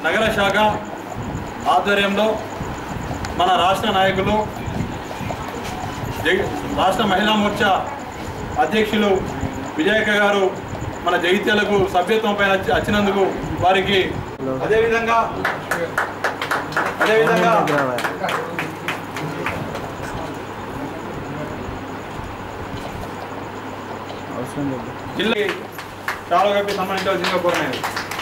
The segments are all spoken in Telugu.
నగర శాఖ ఆధ్వర్యంలో మన రాష్ట్ర నాయకులు జై- రాష్ట్ర మహిళా మోర్చా అధ్యక్షులు విజయక గారు మన జగిత్యాలకు సభ్యత్వం పైన వచ్చి- వచ్చినందుకు వారికి అదేవిధంగా అదేవిధంగా అవసరం లేదు జిల్లాకి చాలా కప్పి సంబంధించాల్సిందిగా కోరినాయి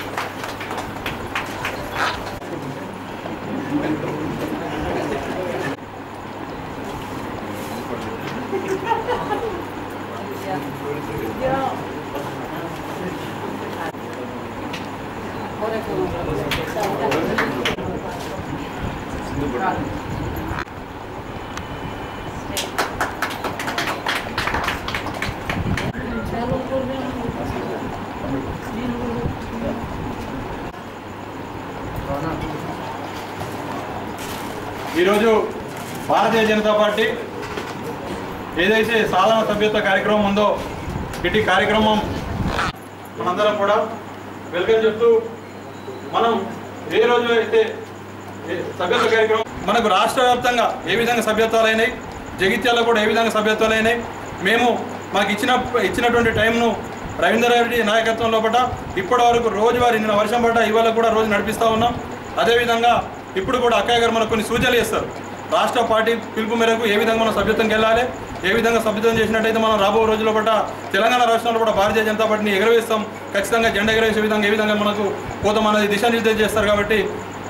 ఈరోజు భారతీయ జనతా పార్టీ ఏదైతే సాధారణ సభ్యత్వ కార్యక్రమం ఉందో ఇటు కార్యక్రమం మనందరం కూడా వెల్కమ్ చెప్తూ మనం ఏ రోజు అయితే ఏ సభ్యత్వ కార్యక్రమం మనకు రాష్ట్ర వ్యాప్తంగా ఏ విధంగా సభ్యత్వాలు అయినాయి జగిత్యాలలో కూడా ఏ విధంగా సభ్యత్వాలు అయినాయి మేము మాకు ఇచ్చిన ఇచ్చినటువంటి టైంను రవీందర్ రెడ్డి నాయకత్వం లోపల ఇప్పటి వరకు రోజువారీ నిన్న వర్షం పడ్డ ఇవాళ కూడా రోజు నడిపిస్తూ ఉన్నాం అదేవిధంగా ఇప్పుడు కూడా అక్కయ్య గారు మనకు కొన్ని సూచనలు ఇస్తారు రాష్ట్ర పార్టీ పిలుపు మేరకు ఏ విధంగా మనం సభ్యత్వంకి వెళ్ళాలి ఏ విధంగా సభ్యత్వం చేసినట్టయితే మనం రాబో రోజుల్లో పట్ల తెలంగాణ రాష్ట్రంలో కూడా భారతీయ జనతా పార్టీని ఎగరవేస్తాం ఖచ్చితంగా జెండా ఎగరవేసే విధంగా ఏ విధంగా మనకు పోతాం అనేది దిశానిర్దేశం చేస్తారు కాబట్టి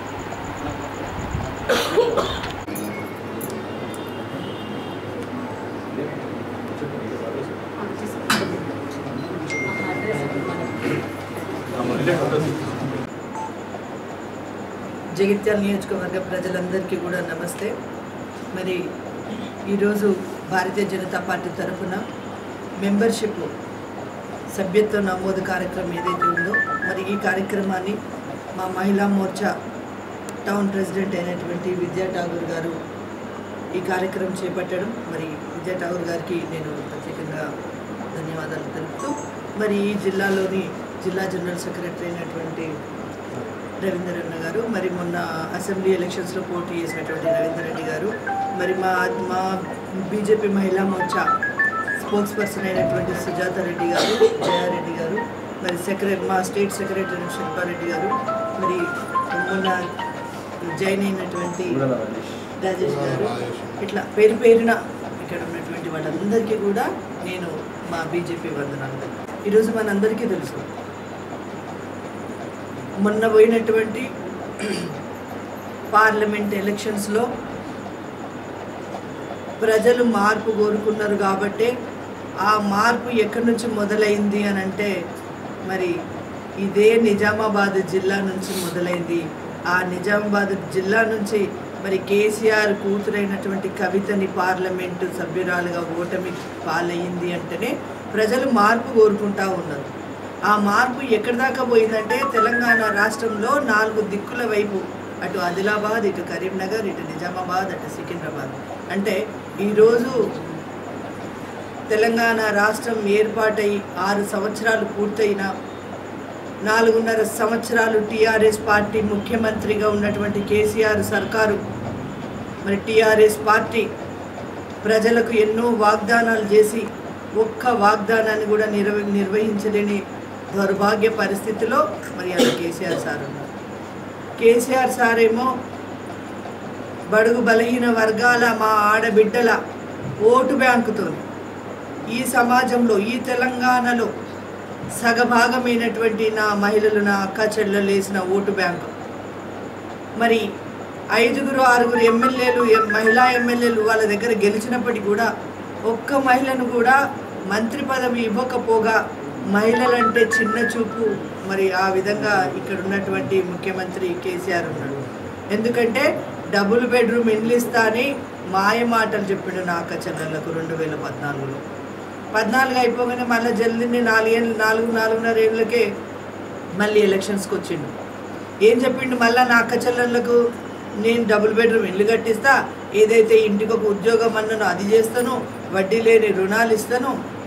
జగిత్యాల నియోజకవర్గ ప్రజలందరికీ కూడా నమస్తే మరి ఈరోజు భారతీయ జనతా పార్టీ తరఫున మెంబర్షిప్ సభ్యత్వ నమోదు కార్యక్రమం ఏదైతే ఉందో మరి ఈ కార్యక్రమాన్ని మా మహిళా మోర్చా టౌన్ ప్రెసిడెంట్ అయినటువంటి విద్యా ఠాగూర్ గారు ఈ కార్యక్రమం చేపట్టడం మరి విద్యా ఠాగూర్ గారికి నేను ప్రత్యేకంగా ధన్యవాదాలు తెలుపుతూ మరి ఈ జిల్లాలోని జిల్లా జనరల్ సెక్రటరీ అయినటువంటి రవీందర్ అన్న గారు మరి మొన్న అసెంబ్లీ ఎలక్షన్స్లో పోటీ చేసినటువంటి రవీందర్ రెడ్డి గారు మరి మా మా బీజేపీ మహిళా మోర్చా స్పోక్స్ పర్సన్ అయినటువంటి సుజాత రెడ్డి గారు జయారెడ్డి గారు మరి సెక్రటరీ మా స్టేట్ సెక్రటరీ శిల్పారెడ్డి గారు మరి మొన్న జాయిన్ అయినటువంటి రాజేష్ గారు ఇట్లా పేరు పేరున ఇక్కడ ఉన్నటువంటి వాళ్ళందరికీ కూడా నేను మా బీజేపీ వందనాలు ఈరోజు మనందరికీ తెలుసు మొన్న పోయినటువంటి పార్లమెంట్ ఎలక్షన్స్లో ప్రజలు మార్పు కోరుకున్నారు కాబట్టే ఆ మార్పు ఎక్కడి నుంచి మొదలైంది అని అంటే మరి ఇదే నిజామాబాద్ జిల్లా నుంచి మొదలైంది ఆ నిజామాబాద్ జిల్లా నుంచి మరి కేసీఆర్ కూతురైనటువంటి కవితని పార్లమెంటు సభ్యురాలుగా ఓటమి పాలయ్యింది అంటేనే ప్రజలు మార్పు కోరుకుంటా ఉన్నారు ఆ మార్పు ఎక్కడి దాకా పోయిందంటే తెలంగాణ రాష్ట్రంలో నాలుగు దిక్కుల వైపు అటు ఆదిలాబాద్ ఇటు కరీంనగర్ ఇటు నిజామాబాద్ అటు సికింద్రాబాద్ అంటే ఈరోజు తెలంగాణ రాష్ట్రం ఏర్పాటై ఆరు సంవత్సరాలు పూర్తయిన నాలుగున్నర సంవత్సరాలు టీఆర్ఎస్ పార్టీ ముఖ్యమంత్రిగా ఉన్నటువంటి కేసీఆర్ సర్కారు మరి టీఆర్ఎస్ పార్టీ ప్రజలకు ఎన్నో వాగ్దానాలు చేసి ఒక్క వాగ్దానాన్ని కూడా నిర్వ నిర్వహించలేని దౌర్భాగ్య పరిస్థితిలో మరి అలా కేసీఆర్ సార్ ఉన్నారు కేసీఆర్ సార్ ఏమో బడుగు బలహీన వర్గాల మా ఆడబిడ్డల ఓటు బ్యాంకుతో ఈ సమాజంలో ఈ తెలంగాణలో సగభాగమైనటువంటి నా మహిళలు నా అక్క చెల్లెలు వేసిన ఓటు బ్యాంకు మరి ఐదుగురు ఆరుగురు ఎమ్మెల్యేలు ఎం- మహిళా ఎమ్మెల్యేలు వాళ్ళ దగ్గర గెలిచినప్పటికీ కూడా ఒక్క మహిళను కూడా మంత్రి పదవి ఇవ్వకపోగా మహిళలంటే చిన్న చూపు మరి ఆ విధంగా ఇక్కడ ఉన్నటువంటి ముఖ్యమంత్రి కేసీఆర్ ఉన్నాడు ఎందుకంటే డబుల్ బెడ్రూమ్ ఇండ్లు ఇస్తా అని మాయ మాటలు చెప్పిండు నా అక్క చెల్లెళ్ళకు రెండు వేల పద్నాలుగులో పద్నాలుగు అయిపోగానే మళ్ళీ జల్దీ నాలుగేళ్ళు నాలుగు నాలుగున్నర ఏళ్ళకే మళ్ళీ ఎలక్షన్స్కి వచ్చిండు ఏం చెప్పిండు మళ్ళీ నా అక్క చెల్లెళ్ళకు నేను డబుల్ బెడ్రూమ్ ఇల్లు కట్టిస్తా ఏదైతే ఇంటికి ఒక ఉద్యోగం అన్ననో అది చేస్తాను వడ్డీ లేని రుణాలు ఇస్తాను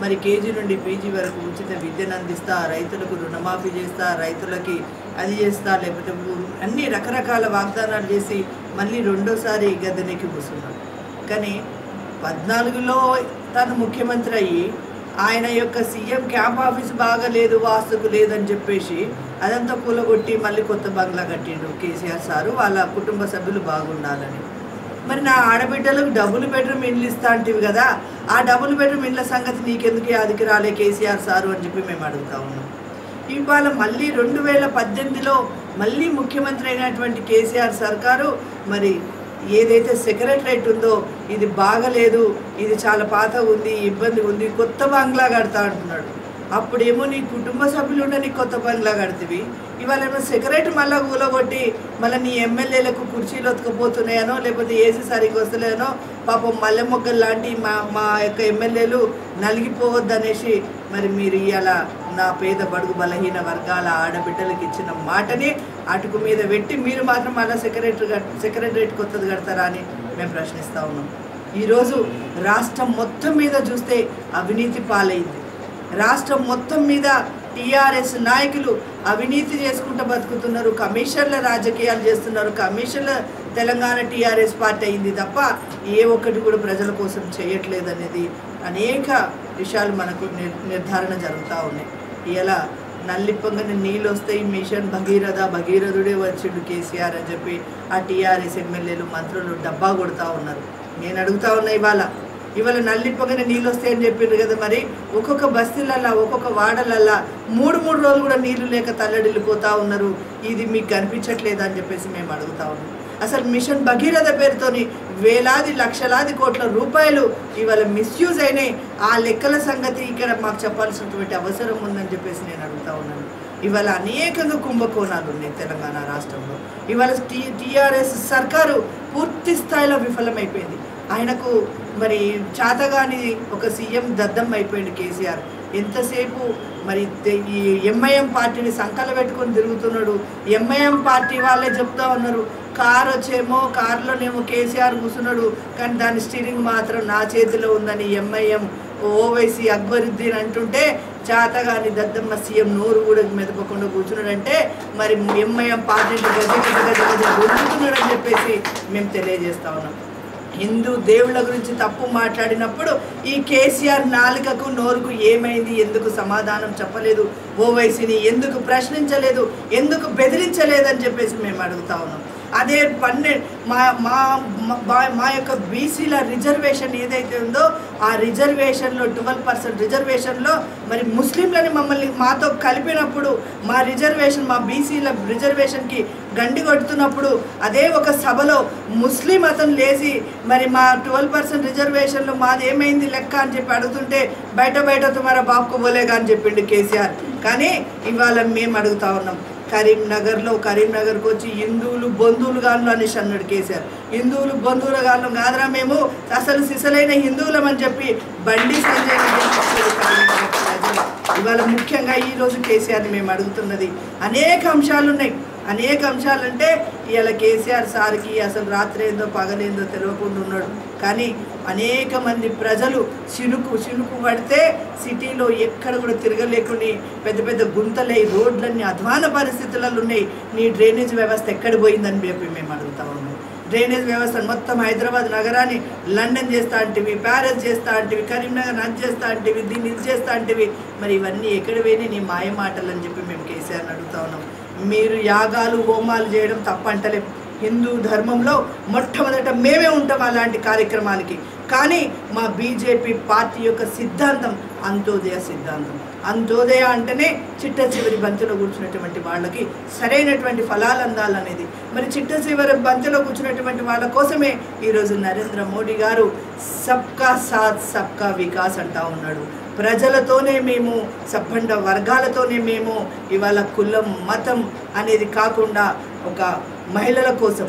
మరి కేజీ నుండి పీజీ వరకు ఉచిత విద్యను అందిస్తా రైతులకు రుణమాఫీ చేస్తా రైతులకి అది చేస్తా లేకపోతే ఊ- అన్ని రకరకాల వాగ్దానాలు చేసి మళ్ళీ రెండోసారి గద్దెనెక్కి కూర్చున్నాడు కానీ పద్నాలుగులో తను ముఖ్యమంత్రి అయ్యి ఆయన యొక్క సీఎం క్యాంప్ ఆఫీస్ బాగాలేదు వాస్తుకు లేదని చెప్పేసి అదంతా కూలగొట్టి మళ్ళీ కొత్త బంగ్లా కట్టిండు కేసీఆర్ సారు వాళ్ళ కుటుంబ సభ్యులు బాగుండాలని మరి నా ఆడబిడ్డలకు డబుల్ బెడ్రూమ్ ఇండ్లు ఇస్తా అంటివి కదా ఆ డబుల్ బెడ్రూమ్ ఇండ్ల సంగతి నీకెందుకు యాదికి రాలే కేసీఆర్ సారు అని చెప్పి మేము అడుగుతా ఉన్నాం ఇవాళ మళ్ళీ రెండు వేల పద్దెనిమిదిలో మళ్ళీ ముఖ్యమంత్రి అయినటువంటి కేసీఆర్ సర్కారు మరి ఏదైతే సెక్రటరేట్ ఉందో ఇది బాగలేదు ఇది చాలా పాత ఉంది ఇబ్బంది ఉంది కొత్త బంగ్లా కడతా అంటున్నాడు అప్పుడేమో నీ కుటుంబ సభ్యులు ఉండే నీ కొత్త బంగ్లా కడితివి ఇవాళ ఏమో సెక్రటరీ మళ్ళీ కూలగొట్టి మళ్ళీ నీ ఎమ్మెల్యేలకు కుర్చీలు ఒతుకపోతున్నాయనో లేకపోతే ఏసీ సరిగ్గా వస్తలేనో పాపం మల్లె మొగ్గలు లాంటి మా మా యొక్క ఎమ్మెల్యేలు నలిగిపోవద్దనేసి మరి మీరు ఇవాళ నా పేద బడుగు బలహీన వర్గాల ఆడబిడ్డలకు ఇచ్చిన మాటని అటుకు మీద పెట్టి మీరు మాత్రం మళ్ళీ సెక్రటరీ సెక్రటరేట్ కొత్తది కడతారా అని మేము ప్రశ్నిస్తూ ఉన్నాం ఈరోజు రాష్ట్రం మొత్తం మీద చూస్తే అవినీతి పాలైంది రాష్ట్రం మొత్తం మీద టీఆర్ఎస్ నాయకులు అవినీతి చేసుకుంటూ బతుకుతున్నారు కమిషన్ల రాజకీయాలు చేస్తున్నారు కమిషన్ల తెలంగాణ టీఆర్ఎస్ పార్టీ అయింది తప్ప ఏ ఒక్కటి కూడా ప్రజల కోసం చేయట్లేదు అనేది అనేక విషయాలు మనకు నిర్ నిర్ధారణ జరుగుతూ ఉన్నాయి ఇలా నల్లిప్పంగానే నీళ్ళు వస్తాయి మిషన్ భగీరథ భగీరథుడే వచ్చిండు కేసీఆర్ అని చెప్పి ఆ టీఆర్ఎస్ ఎమ్మెల్యేలు మంత్రులు డబ్బా కొడతా ఉన్నారు నేను అడుగుతా ఉన్నా ఇవాళ ఇవాళ నల్లిప్పగానే నీళ్ళు వస్తాయని చెప్పిండ్రు కదా మరి ఒక్కొక్క బస్తీలల్లా ఒక్కొక్క వాడలల్లా మూడు మూడు రోజులు కూడా నీళ్లు లేక తల్లడిల్లిపోతా ఉన్నారు ఇది మీకు కనిపించట్లేదా అని చెప్పేసి మేము అడుగుతా ఉన్నాం అసలు మిషన్ భగీరథ పేరుతోని వేలాది లక్షలాది కోట్ల రూపాయలు ఇవాళ మిస్యూజ్ అయినాయి ఆ లెక్కల సంగతి ఇక్కడ మాకు చెప్పాల్సినటువంటి అవసరం ఉందని చెప్పేసి నేను అడుగుతా ఉన్నాను ఇవాళ అనేకంగా కుంభకోణాలు ఉన్నాయి తెలంగాణ రాష్ట్రంలో ఇవాళ టీ టీఆర్ఎస్ సర్కారు పూర్తి స్థాయిలో విఫలమైపోయింది ఆయనకు మరి చాతగాని ఒక సీఎం దద్దం అయిపోయింది కేసీఆర్ ఎంతసేపు మరి తె- ఈ ఎంఐఎం పార్టీని సంకల పెట్టుకొని తిరుగుతున్నాడు ఎంఐఎం పార్టీ వాళ్ళే చెప్తా ఉన్నారు కార్ వచ్చేమో కారులోనేమో కేసీఆర్ కూర్చున్నాడు కానీ దాని స్టీరింగ్ మాత్రం నా చేతిలో ఉందని ఎంఐఎం ఓవైసీ అక్బరుద్దీన్ అంటుంటే చాతగాని దద్దమ్మ సీఎం నోరు కూడా మెదపకుండా కూర్చున్నాడంటే మరి ఎంఐఎం పార్టీని గజ గజ గజ గజ గుర్తున్నాడని చెప్పేసి మేము తెలియజేస్తా ఉన్నాం హిందూ దేవుళ్ళ గురించి తప్పు మాట్లాడినప్పుడు ఈ కేసీఆర్ నాలుకకు నోరుకు ఏమైంది ఎందుకు సమాధానం చెప్పలేదు ఓవైసీని ఎందుకు ప్రశ్నించలేదు ఎందుకు బెదిరించలేదని చెప్పేసి మేము అడుగుతా ఉన్నాం అదే పన్నె మా మా మా- మా యొక్క బీసీల రిజర్వేషన్ ఏదైతే ఉందో ఆ రిజర్వేషన్లో ట్వెల్వ్ పర్సెంట్ రిజర్వేషన్లో మరి ముస్లింలని మమ్మల్ని మాతో కలిపినప్పుడు మా రిజర్వేషన్ మా బీసీల రిజర్వేషన్కి గండి కొడుతున్నప్పుడు అదే ఒక సభలో ముస్లిం అతను లేచి మరి మా ట్వెల్వ్ పర్సెంట్ రిజర్వేషన్లో మాది ఏమైంది లెక్క అని చెప్పి అడుగుతుంటే బయట బయట తుమారా బాబుకు పోలేగా అని చెప్పిండు కేసీఆర్ కానీ ఇవాళ మేము అడుగుతా ఉన్నాం కరీంనగర్లో కరీంనగర్కి వచ్చి హిందువులు బంధువులు గాను అనేసి అన్నాడు కేసీఆర్ హిందువులు బంధువుల గాను కాదురా మేము అసలు సిసలైన హిందువులమని చెప్పి బండి సంజయ్ కరీంనగర్ ప్రజలు ఇవాళ ముఖ్యంగా ఈ రోజు కేసీఆర్ని మేము అడుగుతున్నది అనేక అంశాలు ఉన్నాయి అనేక అంశాలు అంటే ఇవాళ కేసీఆర్ సార్కి అసలు రాత్రి ఏందో పగలేందో తెలియకుండా ఉన్నాడు కానీ అనేక మంది ప్రజలు చినుకు చినుకు పడితే సిటీలో ఎక్కడ కూడా తిరగలేకుండా పెద్ద పెద్ద గుంతలై రోడ్లన్నీ అధ్వాన పరిస్థితులలో ఉన్నాయి నీ డ్రైనేజ్ వ్యవస్థ ఎక్కడ పోయిందని చెప్పి మేము అడుగుతా ఉన్నాం డ్రైనేజ్ వ్యవస్థ మొత్తం హైదరాబాద్ నగరాన్ని లండన్ చేస్తా అంటివి ప్యారిస్ చేస్తా అంటివి కరీంనగర్ అది చేస్తా అంటివి దీన్ని ఇది చేస్తా అంటివి మరి ఇవన్నీ ఎక్కడ పోయినాయి నీ మాయ మాటలు అని చెప్పి మేము కేసీఆర్ని అడుగుతా ఉన్నాం మీరు యాగాలు హోమాలు చేయడం తప్పంటలేం హిందూ ధర్మంలో మొట్టమొదట మేమే ఉంటాం అలాంటి కార్యక్రమానికి కానీ మా బీజేపీ పార్టీ యొక్క సిద్ధాంతం అంత్యోదయ సిద్ధాంతం అంత్యోదయ అంటేనే చిట్ట చివరి బంతిలో కూర్చున్నటువంటి వాళ్ళకి సరైనటువంటి ఫలాలు అందాలనేది మరి చిట్ట చివరి బంతిలో కూర్చున్నటువంటి వాళ్ళ కోసమే ఈరోజు నరేంద్ర మోడీ గారు సబ్కా సాత్ సబ్కా వికాస్ అంటా ఉన్నాడు ప్రజలతోనే మేము సబ్బండ వర్గాలతోనే మేము ఇవాళ కులం మతం అనేది కాకుండా ఒక మహిళల కోసం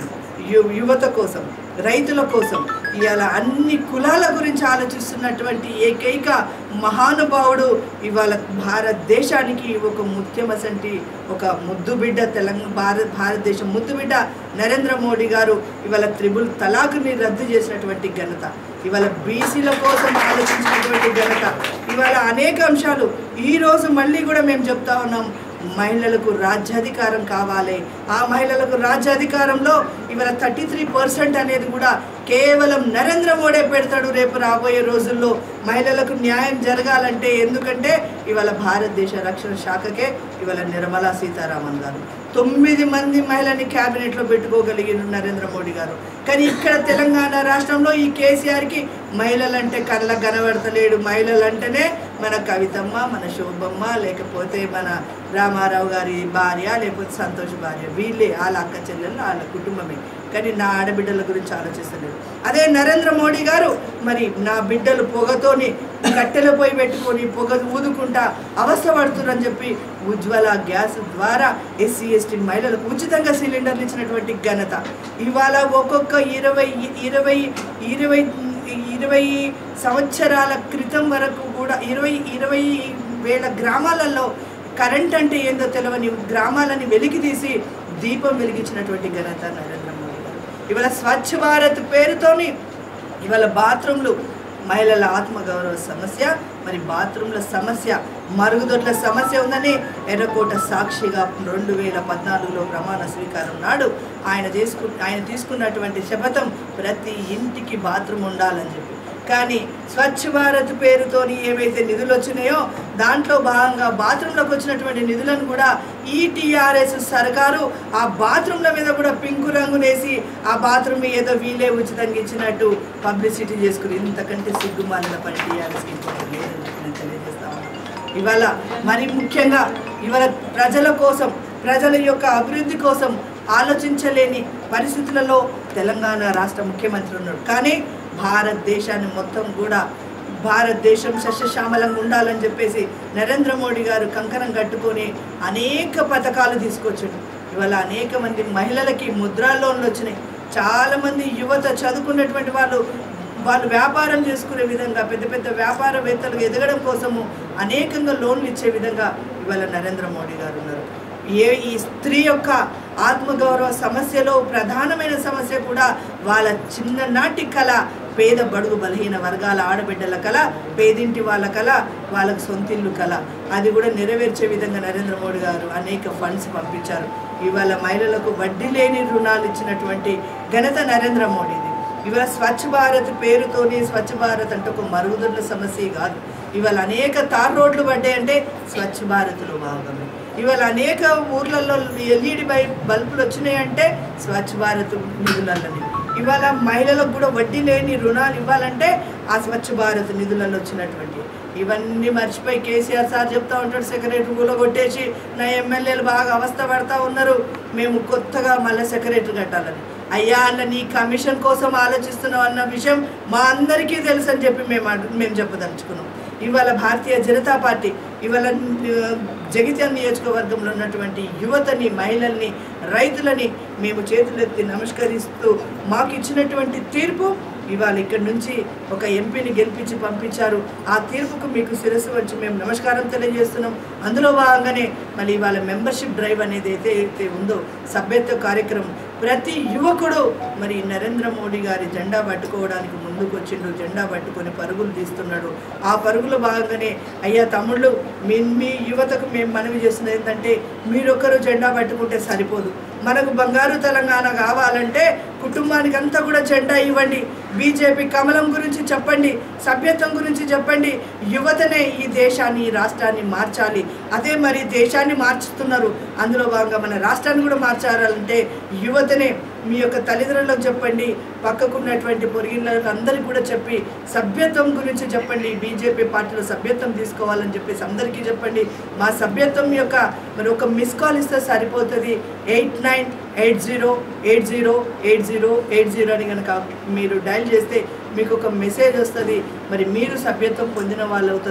యు- యువత కోసం రైతుల కోసం ఇవాళ అన్ని కులాల గురించి ఆలోచిస్తున్నటువంటి ఏకైక మహానుభావుడు ఇవాళ భారతదేశానికి ఒక ముత్యమసంటి ఒక ముద్దు బిడ్డ తెలంగాణ భారత భారతదేశం ముద్దు బిడ్డ నరేంద్ర మోడీ గారు ఇవాళ త్రిబుల్ తలాక్ని రద్దు చేసినటువంటి ఘనత ఇవాళ బీసీల కోసం ఆలోచించినటువంటి ఘనత ఇవాళ అనేక అంశాలు ఈ రోజు మళ్ళీ కూడా మేము చెప్తా ఉన్నాం మహిళలకు రాజ్యాధికారం కావాలి ఆ మహిళలకు రాజ్యాధికారంలో ఇవాళ థర్టీ త్రీ పర్సెంట్ అనేది కూడా కేవలం నరేంద్ర మోడీ పెడతాడు రేపు రాబోయే రోజుల్లో మహిళలకు న్యాయం జరగాలంటే ఎందుకంటే ఇవాళ భారతదేశ రక్షణ శాఖకే ఇవాళ నిర్మలా సీతారామన్ గారు తొమ్మిది మంది మహిళని క్యాబినెట్లో పెట్టుకోగలిగిన నరేంద్ర మోడీ గారు కానీ ఇక్కడ తెలంగాణ రాష్ట్రంలో ఈ కేసీఆర్కి మహిళలంటే కళ్ళ కనబడతలేడు మహిళలంటేనే మన కవితమ్మ మన శోభమ్మ లేకపోతే మన రామారావు గారి భార్య లేకపోతే సంతోష్ భార్య వీళ్ళే వాళ్ళ అక్క చెల్లెళ్ళు వాళ్ళ కుటుంబమే కానీ నా ఆడబిడ్డల గురించి ఆలోచిస్తలేరు అదే నరేంద్ర మోడీ గారు మరి నా బిడ్డలు పొగతోని కట్టెల పొయ్యి పెట్టుకొని పొగ ఊదుకుంటా అవస్థపడుతున్నారని చెప్పి ఉజ్వల గ్యాస్ ద్వారా ఎస్సీ ఎస్టీ మహిళలకు ఉచితంగా సిలిండర్లు ఇచ్చినటువంటి ఘనత ఇవాళ ఒక్కొక్క ఇరవై ఇరవై ఇరవై ఇరవై సంవత్సరాల క్రితం వరకు కూడా ఇరవై ఇరవై వేల గ్రామాలలో కరెంట్ అంటే ఏందో తెలియని గ్రామాలని వెలికి తీసి దీపం వెలిగించినటువంటి ఘనత నరేంద్ర మోడీ గారు ఇవాళ స్వచ్ఛ భారత్ పేరుతోని ఇవాళ బాత్రూంలు మహిళల ఆత్మగౌరవ సమస్య మరి బాత్రూంల సమస్య మరుగుదొడ్ల సమస్య ఉందని ఎర్రకోట సాక్షిగా రెండు వేల పద్నాలుగులో ప్రమాణ స్వీకారం నాడు ఆయన చేసుకు ఆయన తీసుకున్నటువంటి శపథం ప్రతి ఇంటికి బాత్రూమ్ ఉండాలని చెప్పి కానీ స్వచ్ఛ భారత్ పేరుతోని ఏవైతే నిధులు వచ్చినాయో దాంట్లో భాగంగా బాత్రూంలోకి వచ్చినటువంటి నిధులను కూడా ఈ టీఆర్ఎస్ సర్కారు ఆ బాత్రూంల మీద కూడా పింకు రంగునేసి ఆ బాత్రూమ్ ఏదో వీలే ఉచితంగా ఇచ్చినట్టు పబ్లిసిటీ చేసుకుని ఇంతకంటే సిగ్గుమాలిన పని టీఆర్ఎస్కి ఇంకోటి లేదని చెప్పి నేను తెలియజేస్తా ఉన్నాను. ఇవాళ మరి ముఖ్యంగా ఇవాళ ప్రజల కోసం ప్రజల యొక్క అభివృద్ధి కోసం ఆలోచించలేని పరిస్థితులలో తెలంగాణ రాష్ట్ర ముఖ్యమంత్రి ఉన్నాడు కానీ భారతదేశాన్ని మొత్తం కూడా భారతదేశం సస్యశ్యామలంగా ఉండాలని చెప్పేసి నరేంద్ర మోడీ గారు కంకణం కట్టుకొని అనేక పథకాలు తీసుకొచ్చాడు ఇవాళ అనేక మంది మహిళలకి ముద్రా లోన్లు వచ్చినాయి చాలామంది యువత చదువుకున్నటువంటి వాళ్ళు వాళ్ళు వ్యాపారం చేసుకునే విధంగా పెద్ద పెద్ద వ్యాపారవేత్తలు ఎదగడం కోసము అనేకంగా లోన్లు ఇచ్చే విధంగా ఇవాళ నరేంద్ర మోడీ గారు ఉన్నారు ఏ ఈ స్త్రీ యొక్క ఆత్మగౌరవ సమస్యలో ప్రధానమైన సమస్య కూడా వాళ్ళ చిన్ననాటి కళ పేద బడుగు బలహీన వర్గాల ఆడబిడ్డల కళ పేదింటి వాళ్ళ కళ వాళ్ళకు సొంతిల్లు కళ అది కూడా నెరవేర్చే విధంగా నరేంద్ర మోడీ గారు అనేక ఫండ్స్ పంపించారు ఇవాళ మహిళలకు వడ్డీ లేని రుణాలు ఇచ్చినటువంటి ఘనత నరేంద్ర మోడీది ఇవాళ స్వచ్ఛ భారత్ పేరుతోని స్వచ్ఛ భారత్ అంటే ఒక మరుగుదొడ్ల సమస్య కాదు ఇవాళ అనేక తార్ రోడ్లు పడ్డాయంటే స్వచ్ఛ భారత్లో భాగమే ఇవాళ అనేక ఊర్లలో ఎల్ఈడి బై బల్బులు వచ్చినాయంటే స్వచ్ఛ భారత్ నిధులలోనే ఇవాళ మహిళలకు కూడా వడ్డీ లేని రుణాలు ఇవ్వాలంటే ఆ స్వచ్ఛ భారత్ నిధులలో వచ్చినటువంటి ఇవన్నీ మర్చిపోయి కేసీఆర్ సార్ చెప్తా ఉంటాడు సెక్రటరీ కూడా కొట్టేసి నా ఎమ్మెల్యేలు బాగా అవస్థ పడతా ఉన్నారు మేము కొత్తగా మళ్ళీ సెక్రటరీ కట్టాలని అయ్యా అన్న నీ కమిషన్ కోసం ఆలోచిస్తున్నాం అన్న విషయం మా అందరికీ తెలుసు అని చెప్పి మేము అడు- మేము చెప్పదలుచుకున్నాం ఇవాళ భారతీయ జనతా పార్టీ ఇవాళ ఆ, జగిత్యాల నియోజకవర్గంలో ఉన్నటువంటి యువతని మహిళల్ని రైతులని మేము చేతులెత్తి నమస్కరిస్తూ మాకు ఇచ్చినటువంటి తీర్పు ఇవాళ ఇక్కడి నుంచి ఒక ఎంపీని గెలిపించి పంపించారు ఆ తీర్పుకు మీకు శిరస్సు వచ్చి మేము నమస్కారం తెలియజేస్తున్నాం అందులో భాగంగానే మళ్ళీ ఇవాళ మెంబర్షిప్ డ్రైవ్ అనేది అయితే అయితే ఉందో సభ్యత్వ కార్యక్రమం ప్రతి యువకుడు మరి నరేంద్ర మోడీ గారి జెండా పట్టుకోవడానికి ముందుకు వచ్చిండు జెండా పట్టుకొని పరుగులు తీస్తున్నాడు ఆ పరుగుల భాగంగానే అయ్యా తమ్ముళ్ళు మీ మీ యువతకు మేము మనవి చేస్తున్నది ఏంటంటే మీరొక్కరు జెండా పట్టుకుంటే సరిపోదు మనకు బంగారు తెలంగాణ కావాలంటే కుటుంబానికి అంతా కూడా జెండా ఇవ్వండి బీజేపీ కమలం గురించి చెప్పండి సభ్యత్వం గురించి చెప్పండి యువతనే ఈ దేశాన్ని ఈ రాష్ట్రాన్ని మార్చాలి అదే మరి దేశాన్ని మార్చుతున్నారు అందులో భాగంగా మన రాష్ట్రాన్ని కూడా మార్చాలంటే యువతనే మీ యొక్క తల్లిదండ్రులకు చెప్పండి పక్కకున్నటువంటి పొరిగిళ్ళకి అందరికీ కూడా చెప్పి సభ్యత్వం గురించి చెప్పండి బీజేపీ పార్టీలో సభ్యత్వం తీసుకోవాలని చెప్పేసి అందరికీ చెప్పండి మా సభ్యత్వం యొక్క మరి ఒక మిస్ కాల్ ఇస్తే సరిపోతుంది eight nine eight zero eight zero eight zero eight zero అని కనుక మీరు డయల్ చేస్తే మీకు ఒక మెసేజ్ వస్తుంది మరి మీరు సభ్యత్వం పొందిన వాళ్ళు అవుతారు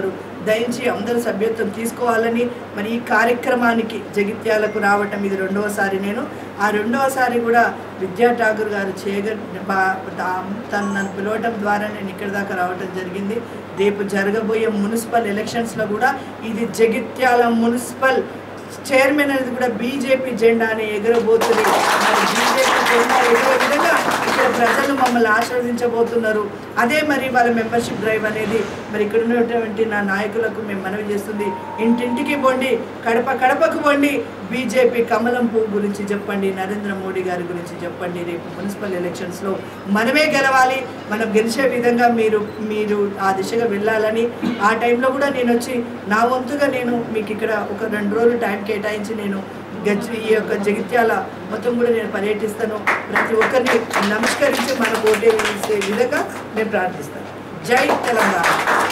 దయించి అందరూ సభ్యత్వం తీసుకోవాలని మరి ఈ కార్యక్రమానికి జగిత్యాలకు రావటం ఇది రెండవసారి నేను ఆ రెండవసారి కూడా విద్యా ఠాకూర్ గారు చేయగ బా- దా- తను నన్ను పిలవటం ద్వారా నేను ఇక్కడి దాకా రావటం జరిగింది రేపు జరగబోయే మున్సిపల్ ఎలక్షన్స్లో కూడా ఇది జగిత్యాల మున్సిపల్ చైర్మన్ అనేది కూడా బీజేపీ జెండాని ఎగరబోతుంది మరి బీజేపీ జెండా ఎగరే విధంగా ఇక్కడ ప్రజలు మమ్మల్ని ఆశీర్వదించబోతున్నారు అదే మరి వాళ్ళ మెంబర్షిప్ డ్రైవ్ అనేది మరి ఇక్కడ ఉన్నటువంటి నా నాయకులకు మేము మనవి చేస్తుంది ఇంటింటికి పోండి కడప కడపకు పోండి బీజేపీ కమలం పువ్వు గురించి చెప్పండి నరేంద్ర మోడీ గారి గురించి చెప్పండి రేపు మున్సిపల్ ఎలక్షన్స్లో మనమే గెలవాలి మనం గెలిచే విధంగా మీరు మీరు ఆ దిశగా వెళ్ళాలని ఆ టైంలో కూడా నేను వచ్చి నా వంతుగా నేను మీకు ఇక్కడ ఒక రెండు రోజులు టైం కేటాయించి నేను గజ్ ఈ యొక్క జగిత్యాల మొత్తం కూడా నేను పర్యటిస్తాను ప్రతి ఒక్కరిని నమస్కరించి మనకు ఓటే వేసే విధంగా నేను ప్రార్థిస్తాను జై తెలంగాణ